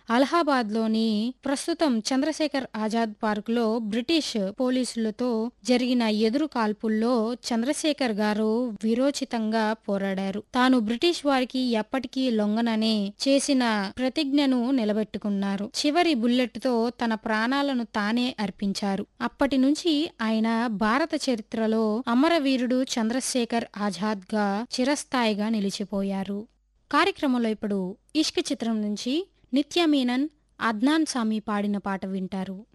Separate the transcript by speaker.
Speaker 1: అలహాబాద్లోని ప్రస్తుతం చంద్రశేఖర్ ఆజాద్ పార్కులో బ్రిటిష్ పోలీసులతో జరిగిన ఎదురు కాల్పుల్లో చంద్రశేఖర్ గారు వీరోచితంగా పోరాడారు తాను బ్రిటిష్ వారికి ఎప్పటికీ లొంగననే చేసిన ప్రతిజ్ఞను నిలబెట్టుకున్నారు చివరి బుల్లెట్తో తన ప్రాణాలను తానే అర్పించారు అప్పటి నుంచి ఆయన భారత చరిత్రలో అమరవీరుడు చంద్రశేఖర్ ఆజాద్ గా చిరస్థాయిగా నిలిచిపోయారు కార్యక్రమంలో ఇప్పుడు ఇష్క్ చిత్రం నుంచి నిత్య మీనన్ అద్నాన్ సామి పాడిన పాట వింటారు